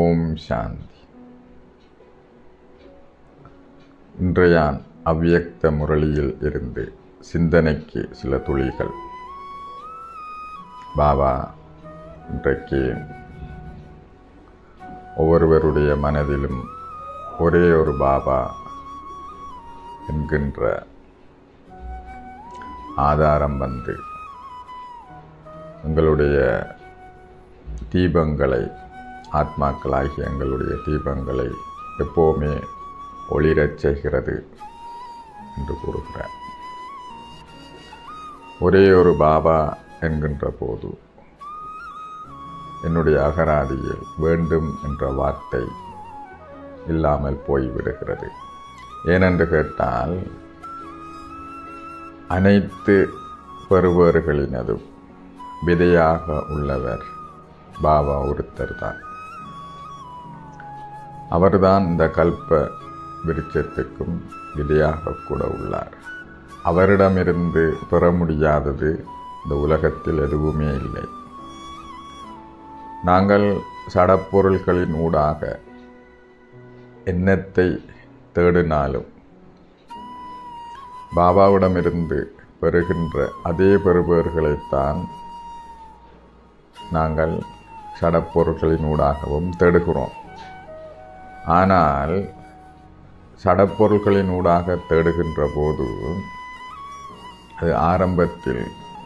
ஓம் சாந்தி இன்றையான் அவ்வியக்த முரளியில் இருந்து சிந்தனைக்கு சில துளிகள் பாபா இன்றைக்கு ஒவ்வொருவருடைய மனதிலும் ஒரே ஒரு பாபா என்கின்ற ஆதாரம் வந்து எங்களுடைய தீபங்களை ஆத்மாக்களாகிய எங்களுடைய தீபங்களை எப்போவுமே ஒளிரச் செய்கிறது என்று கூறுகிறார் ஒரே ஒரு பாபா என்கின்ற போது என்னுடைய அகராதியில் வேண்டும் என்ற வார்த்தை இல்லாமல் போய்விடுகிறது ஏனென்று கேட்டால் அனைத்து பெறுபவர்களினதும் விதையாக உள்ளவர் பாபா ஒருத்தர் தான் அவர்தான் இந்த கல்ப விருட்சத்துக்கும் விதையாக கூட உள்ளார் அவரிடமிருந்து பெற முடியாதது இந்த உலகத்தில் எதுவுமே இல்லை நாங்கள் சடப்பொருள்களின் ஊடாக எண்ணத்தை தேடினாலும் பாபாவிடமிருந்து பெறுகின்ற அதே பெறுபவர்களைத்தான் நாங்கள் சடப்பொருட்களின் ஊடாகவும் தேடுகிறோம் ஆனால் சடப்பொருட்களின் ஊடாக தேடுகின்ற போது அது ஆரம்பத்தில்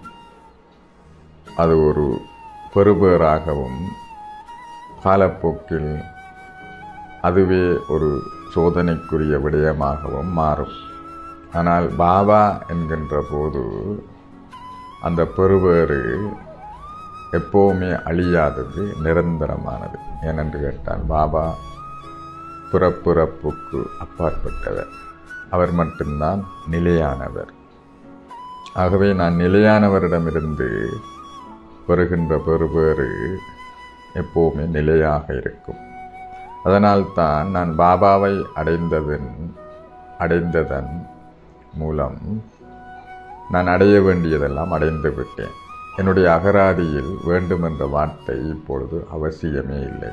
அது ஒரு பெறுபேறாகவும் காலப்போக்கில் அதுவே ஒரு சோதனைக்குரிய விடயமாகவும் மாறும் ஆனால் பாபா என்கின்ற போது அந்த பெறுவேறு எப்போவுமே அழியாதது நிரந்தரமானது ஏனென்று கேட்டால் பாபா புறப்புறப்புக்கு அப்பாற்பட்டவர் அவர் மட்டும்தான் நிலையானவர் ஆகவே நான் நிலையானவரிடமிருந்து பெறுகின்ற பெறுபேறு எப்போவுமே நிலையாக இருக்கும் அதனால்தான் நான் பாபாவை அடைந்ததன் அடைந்ததன் மூலம் நான் அடைய வேண்டியதெல்லாம் அடைந்து விட்டேன் என்னுடைய அகராதியில் வேண்டும் என்ற வார்த்தை இப்பொழுது அவசியமே இல்லை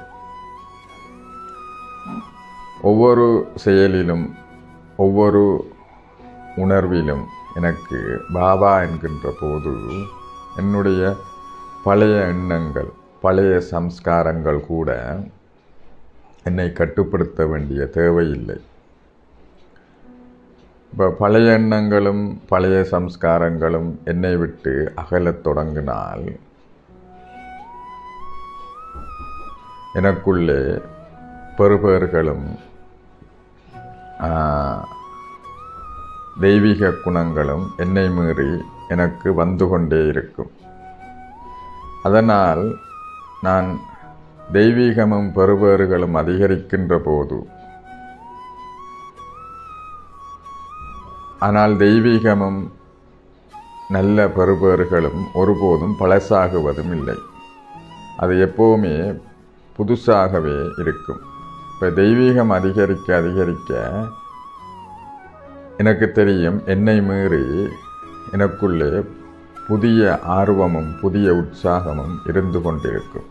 ஒவ்வொரு செயலிலும் ஒவ்வொரு உணர்விலும் எனக்கு பாபா என்கின்ற போது என்னுடைய பழைய எண்ணங்கள் பழைய சம்ஸ்காரங்கள் கூட என்னை கட்டுப்படுத்த வேண்டிய தேவையில்லை இப்போ பழைய எண்ணங்களும் பழைய சம்ஸ்காரங்களும் என்னை விட்டு அகலத் தொடங்கினால் எனக்குள்ளே பெறுபேறுகளும் தெய்வீக குணங்களும் என்னை மீறி எனக்கு வந்து கொண்டே இருக்கும் அதனால் நான் தெய்வீகமும் பெறுபேறுகளும் அதிகரிக்கின்ற போது ஆனால் தெய்வீகமும் நல்ல பெறுபேறுகளும் ஒருபோதும் பழசாகுவதும் இல்லை அது எப்போவுமே புதுசாகவே இருக்கும் இப்போ தெய்வீகம் அதிகரிக்க அதிகரிக்க எனக்கு தெரியும் என்னை மீறி எனக்குள்ளே புதிய ஆர்வமும் புதிய உற்சாகமும் இருந்து கொண்டிருக்கும்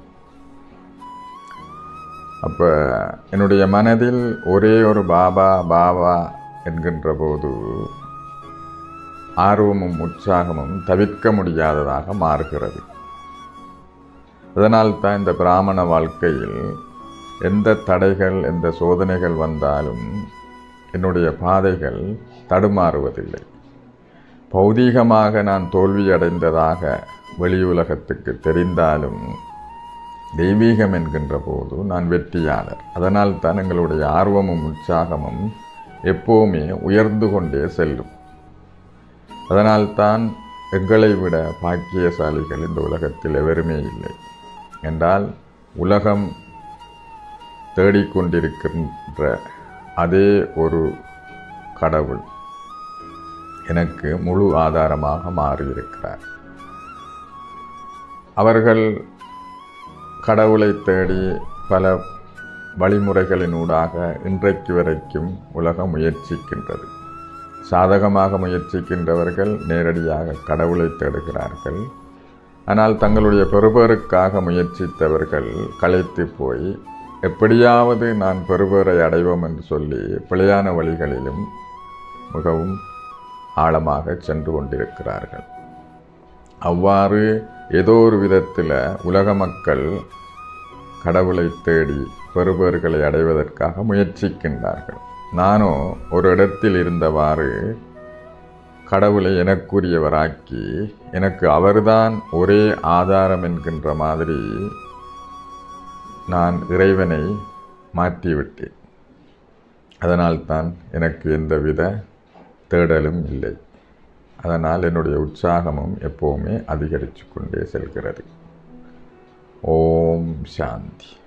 அப்போ என்னுடைய மனதில் ஒரே ஒரு பாபா பாபா என்கின்ற போது ஆர்வமும் உற்சாகமும் தவிர்க்க முடியாததாக மாறுகிறது அதனால் தான் இந்த பிராமண வாழ்க்கையில் எந்த தடைகள் எந்த சோதனைகள் வந்தாலும் என்னுடைய பாதைகள் தடுமாறுவதில்லை பௌதீகமாக நான் தோல்வியடைந்ததாக வெளியுலகத்துக்கு தெரிந்தாலும் தெய்வீகம் என்கின்ற போது நான் வெற்றியாளர் அதனால் தான் எங்களுடைய ஆர்வமும் உற்சாகமும் எப்போவுமே உயர்ந்து கொண்டே செல்லும் அதனால்தான் எங்களை விட பாக்கியசாலிகள் இந்த உலகத்தில் எவருமே இல்லை என்றால் உலகம் தேடிக்கொண்டிருக்கின்ற அதே ஒரு கடவுள் எனக்கு முழு ஆதாரமாக மாறியிருக்கிறார் அவர்கள் கடவுளை தேடி பல வழிமுறைகளினூடாக இன்றைக்கு வரைக்கும் உலகம் முயற்சிக்கின்றது சாதகமாக முயற்சிக்கின்றவர்கள் நேரடியாக கடவுளை தேடுகிறார்கள் ஆனால் தங்களுடைய பெறுபேறுக்காக முயற்சித்தவர்கள் களைத்து போய் எப்படியாவது நான் பெறுபேறை அடைவோம் என்று சொல்லி பிழையான வழிகளிலும் மிகவும் ஆழமாக சென்று கொண்டிருக்கிறார்கள் அவ்வாறு ஏதோ ஒரு விதத்தில் உலக மக்கள் கடவுளை தேடி பெறுபேறுகளை அடைவதற்காக முயற்சிக்கின்றார்கள் நானோ ஒரு இடத்தில் இருந்தவாறு கடவுளை எனக்குரியவராக்கி எனக்கு அவர்தான் ஒரே ஆதாரம் என்கின்ற மாதிரி நான் இறைவனை மாற்றிவிட்டேன் அதனால்தான் எனக்கு எந்தவித தேடலும் இல்லை அதனால் என்னுடைய உற்சாகமும் எப்போவுமே அதிகரித்து கொண்டே செல்கிறது ஓம் சாந்தி